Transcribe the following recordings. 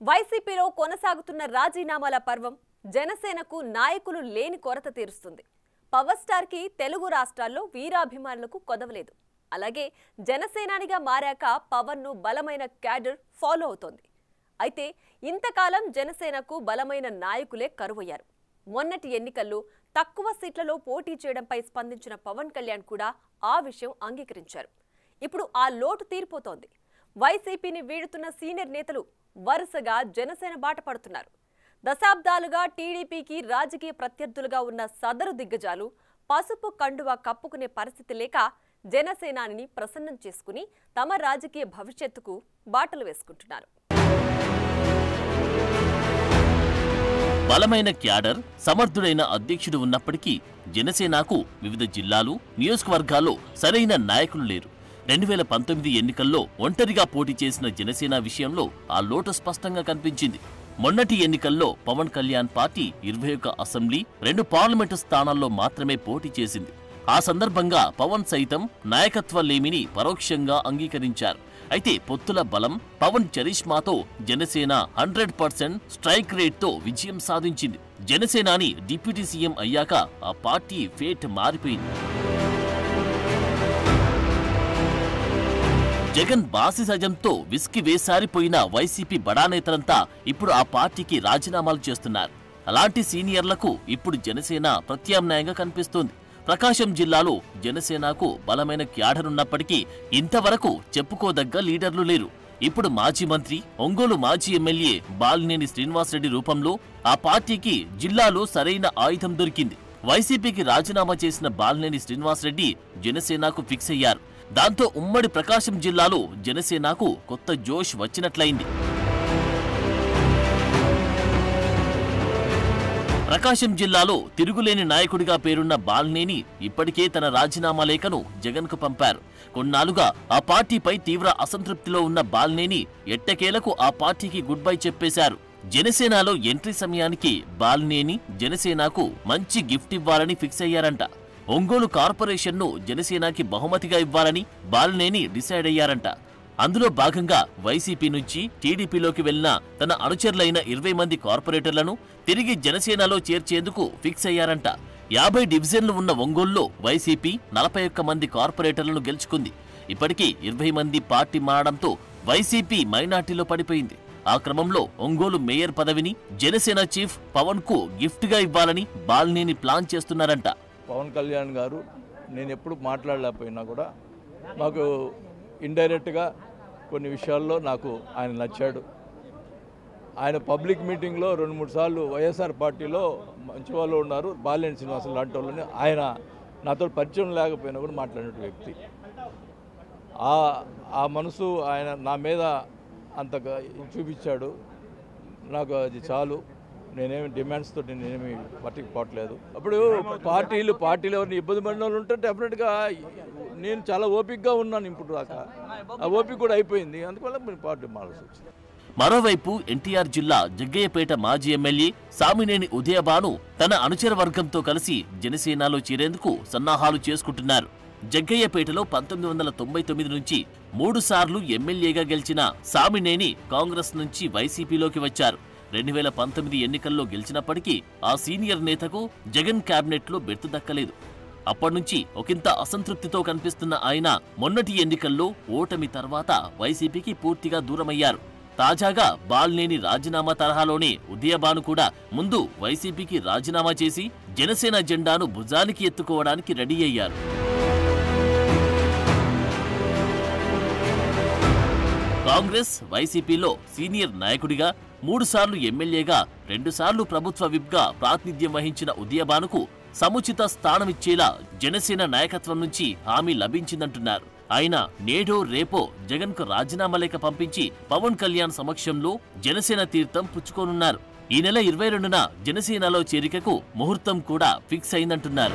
వైసీపీలో కొనసాగుతున్న రాజీనామాల పర్వం జనసేనకు నాయకులు లేని కొరత తీరుస్తుంది పవర్ స్టార్ కి తెలుగు రాష్ట్రాల్లో వీరాభిమానులకు కొదవలేదు అలాగే జనసేనానిగా మారాక పవన్ ను బలమైన క్యాడర్ ఫాలో అవుతోంది అయితే ఇంతకాలం జనసేనకు బలమైన నాయకులే కరువయ్యారు మొన్నటి ఎన్నికల్లో తక్కువ సీట్లలో పోటీ చేయడంపై స్పందించిన పవన్ కళ్యాణ్ కూడా ఆ విషయం అంగీకరించారు ఇప్పుడు ఆ లోటు తీరిపోతోంది వైసీపీని వీడుతున్న సీనియర్ నేతలు వరుసగా జనసేన బాట పడుతున్నారు దశాబ్దాలుగా టీడీపీకి రాజకీయ ప్రత్యర్థులుగా ఉన్న సదరు దిగ్గజాలు పసుపు కండువా కప్పుకునే పరిస్థితి లేక జనసేనాని ప్రసన్నం చేసుకుని తమ రాజకీయ భవిష్యత్తుకు బాటలు వేసుకుంటున్నారు బలమైన క్యాడర్ సమర్థుడైన అధ్యక్షుడు ఉన్నప్పటికీ జనసేనకు వివిధ జిల్లాలు నియోజకవర్గాల్లో సరైన నాయకులు లేరు రెండు వేల పంతొమ్మిది ఎన్నికల్లో ఒంటరిగా పోటీ చేసిన జనసేన విషయంలో ఆ లోటు స్పష్టంగా కనిపించింది మొన్నటి ఎన్నికల్లో పవన్ కళ్యాణ్ పార్టీ ఇరవై ఒక్క అసెంబ్లీ రెండు పార్లమెంటు స్థానాల్లో మాత్రమే పోటీ చేసింది ఆ సందర్భంగా పవన్ సైతం నాయకత్వ లేమిని పరోక్షంగా అంగీకరించారు అయితే పొత్తుల బలం పవన్ చరిష్మాతో జనసేన హండ్రెడ్ పర్సెంట్ స్ట్రైక్ రేట్తో విజయం సాధించింది జనసేనాని డిప్యూటీ సీఎం అయ్యాక ఆ పార్టీ ఫేట్ మారిపోయింది జగన్ బాసి సజంతో విసికి వేసారిపోయిన వైసీపీ బడా నేతలంతా ఇప్పుడు ఆ పార్టీకి రాజీనామాలు చేస్తున్నారు అలాంటి సీనియర్లకు ఇప్పుడు జనసేన ప్రత్యామ్నాయంగా కనిపిస్తోంది ప్రకాశం జిల్లాలో జనసేనకు బలమైన క్యాడర్ ఉన్నప్పటికీ ఇంతవరకు చెప్పుకోదగ్గ లీడర్లు లేరు ఇప్పుడు మాజీ మంత్రి ఒంగోలు మాజీ ఎమ్మెల్యే బాలినేని శ్రీనివాసరెడ్డి రూపంలో ఆ పార్టీకి జిల్లాలో సరైన ఆయుధం దొరికింది వైసీపీకి రాజీనామా చేసిన బాలినేని శ్రీనివాసరెడ్డి జనసేనకు ఫిక్స్ అయ్యారు దాంతో ఉమ్మడి ప్రకాశం జిల్లాలో జనసేనకు కొత్త జోష్ వచ్చినట్లయింది ప్రకాశం జిల్లాలో తిరుగులేని నాయకుడిగా పేరున్న బాలినేని ఇప్పటికే తన రాజీనామా లేఖను జగన్కు పంపారు కొన్నాళ్లుగా ఆ పార్టీపై తీవ్ర అసంతృప్తిలో ఉన్న బాలినేని ఎట్టకేలకు ఆ పార్టీకి గుడ్ బై చెప్పేశారు జనసేనలో ఎంట్రీ సమయానికి బాలినేని జనసేనకు మంచి గిఫ్ట్ ఇవ్వాలని ఫిక్స్ అయ్యారంట ఒంగోలు కార్పొరేషన్ను జనసేనకి బహుమతిగా ఇవ్వాలని బాలినేని డిసైడ్ అయ్యారంట అందులో భాగంగా వైసీపీ నుంచి టీడీపీలోకి వెళ్లిన తన అనుచరులైన ఇరవై మంది కార్పొరేటర్లను తిరిగి జనసేనలో చేర్చేందుకు ఫిక్స్ అయ్యారంట యాభై డివిజన్లు ఉన్న ఒంగోలులో వైసీపీ నలభై ఒక్క మంది కార్పొరేటర్లను గెలుచుకుంది ఇప్పటికీ ఇరవై మంది పార్టీ మారడంతో వైసీపీ మైనార్టీలో పడిపోయింది ఆ క్రమంలో ఒంగోలు మేయర్ పదవిని జనసేన చీఫ్ పవన్ కు గిఫ్ట్ గా ఇవ్వాలని బాలినేని ప్లాన్ చేస్తున్నారంట పవన్ కళ్యాణ్ గారు నేను ఎప్పుడు మాట్లాడలేకపోయినా కూడా మాకు ఇండైరెక్ట్గా కొన్ని విషయాల్లో నాకు ఆయన నచ్చాడు ఆయన పబ్లిక్ మీటింగ్లో రెండు మూడు సార్లు వైఎస్ఆర్ పార్టీలో మంచి వాళ్ళు ఉన్నారు బాలినేని శ్రీనివాసులు లాంటి వాళ్ళని ఆయన నాతో పరిచయం లేకపోయినా కూడా మాట్లాడిన వ్యక్తి ఆ ఆ మనసు ఆయన నా మీద అంతగా చూపించాడు నాకు అది చాలు నేనేమి డిమాండ్స్ తోటి నేనేమి పట్టుకుపోవట్లేదు అప్పుడు పార్టీలు పార్టీలు ఎవరిని ఇబ్బంది పడిన వాళ్ళు ఉంటే డెఫినెట్గా నేను చాలా ఓపికగా ఉన్నాను ఇప్పుడు దాకా ఆ ఓపిక కూడా అయిపోయింది అందువల్ల నేను పార్టీ మారాల్సి వచ్చింది మరోవైపు ఎన్టీఆర్ జిల్లా జగ్గయ్యపేట మాజీ ఎమ్మెల్యే సామినేని ఉదయభాను తన అనుచర వర్గంతో కలిసి జనసేనలో చేరేందుకు సన్నాహాలు చేసుకుంటున్నారు జగ్గయ్యపేటలో పంతొమ్మిది వందల తొంభై తొమ్మిది నుంచి మూడు సార్లు ఎమ్మెల్యేగా గెలిచిన సామినేని కాంగ్రెస్ నుంచి వైసీపీలోకి వచ్చారు రెండు వేల పంతొమ్మిది ఎన్నికల్లో గెలిచినప్పటికీ ఆ సీనియర్ నేతకు జగన్ క్యాబినెట్లో బెర్తు దక్కలేదు అప్పటినుంచి ఒకంత అసంతృప్తితో కనిపిస్తున్న ఆయన మొన్నటి ఎన్నికల్లో ఓటమి తర్వాత వైసీపీకి పూర్తిగా దూరమయ్యారు తాజాగా బాల్నేని రాజీనామా తరహాలోనే ఉదయభాను కూడా ముందు వైసీపీకి రాజీనామా చేసి జనసేన జెండాను భుజానికి ఎత్తుకోవడానికి రెడీ అయ్యారు కాంగ్రెస్ వైసీపీలో సీనియర్ నాయకుడిగా మూడుసార్లు ఎమ్మెల్యేగా రెండుసార్లు ప్రభుత్వ విప్గా ప్రాతినిధ్యం వహించిన ఉదయభానుకు సముచిత స్థానమిచ్చేలా జనసేన నాయకత్వం నుంచి హామీ లభించిందంటున్నారు ఆయన నేడో రేపో జగన్ కు రాజీనామా లేఖ పంపించి పవన్ కళ్యాణ్ సమక్షంలో జనసేన తీర్థం పుచ్చుకోనున్నారు ఈ నెల ఇరవై రెండున జనసేనలో చేరికకు ముహూర్తం కూడా ఫిక్స్ అయిందంటున్నారు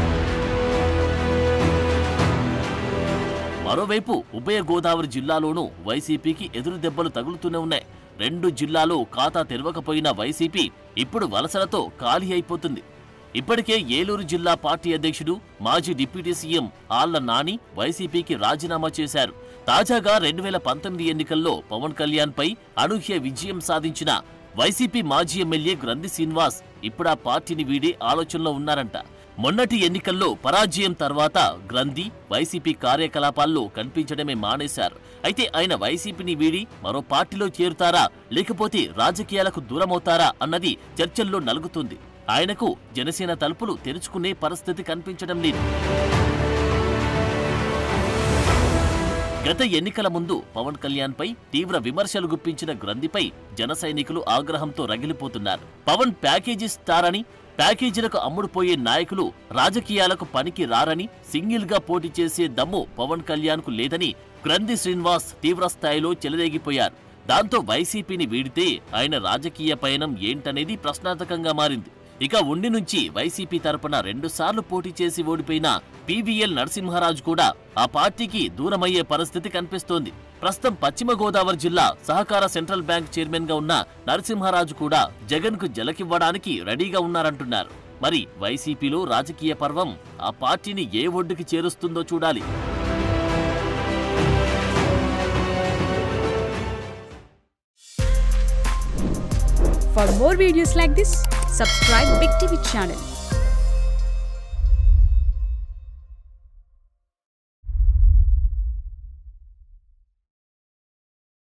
మరోవైపు ఉభయ గోదావరి జిల్లాలోనూ వైసీపీకి ఎదురు దెబ్బలు తగులుతూనే ఉన్నాయి రెండు జిల్లాలో ఖాతా తెరవకపోయిన వైసీపీ ఇప్పుడు వలసలతో ఖాళీ అయిపోతుంది ఇప్పటికే ఏలూరు జిల్లా పార్టీ అధ్యక్షుడు మాజీ డిప్యూటీ సీఎం ఆళ్ల నాని వైసీపీకి రాజీనామా చేశారు తాజాగా రెండు వేల పంతొమ్మిది ఎన్నికల్లో పవన్ కళ్యాణ్ పై అనూహ్య విజయం సాధించిన వైసీపీ మాజీ ఎమ్మెల్యే గ్రంథి శ్రీనివాస్ ఇప్పుడు ఆ పార్టీని వీడే ఆలోచనలో ఉన్నారంట మొన్నటి ఎన్నికల్లో పరాజయం తర్వాత గ్రంథి వైసీపీ కార్యకలాపాల్లో కనిపించడమే మానేశారు అయితే ఆయన వైసీపీని వీడి మరో పార్టీలో చేరుతారా లేకపోతే రాజకీయాలకు దూరమవుతారా అన్నది చర్చల్లో నలుగుతుంది ఆయనకు జనసేన తలుపులు తెరుచుకునే పరిస్థితి కనిపించడం లేదు గత ఎన్నికల ముందు పవన్ కళ్యాణ్ పై తీవ్ర విమర్శలు గుప్పించిన గ్రంథిపై జన సైనికులు ఆగ్రహంతో రగిలిపోతున్నారు పవన్ ప్యాకేజీ స్టార్ అని ప్యాకేజీలకు అమ్ముడుపోయే నాయకులు రాజకీయాలకు పనికి రారని సింగిల్ గా పోటీ చేసే దమ్ము పవన్ కళ్యాణ్ కు లేదని గ్రంథి శ్రీనివాస్ తీవ్ర స్థాయిలో చెలరేగిపోయారు దాంతో వైసీపీని వీడితే ఆయన రాజకీయ పయనం ఏంటనేది ప్రశ్నార్థకంగా మారింది ఇక ఉండి నుంచి వైసీపీ తరపున రెండుసార్లు పోటీ చేసి ఓడిపోయిన పీవీఎల్ నరసింహరాజు కూడా ఆ పార్టీకి దూరమయ్యే పరిస్థితి కనిపిస్తోంది ప్రస్తుతం పశ్చిమ గోదావరి జిల్లా సహకార సెంట్రల్ బ్యాంక్ చైర్మన్ గా ఉన్న నరసింహరాజు కూడా జగన్ కు జలకివ్వడానికి రెడీగా ఉన్నారంటున్నారు మరి వైసీపీలో రాజకీయ పర్వం ఆ పార్టీని ఏ ఒడ్డుకి చేరుస్తుందో చూడాలి For more videos like this, subscribe Big TV channel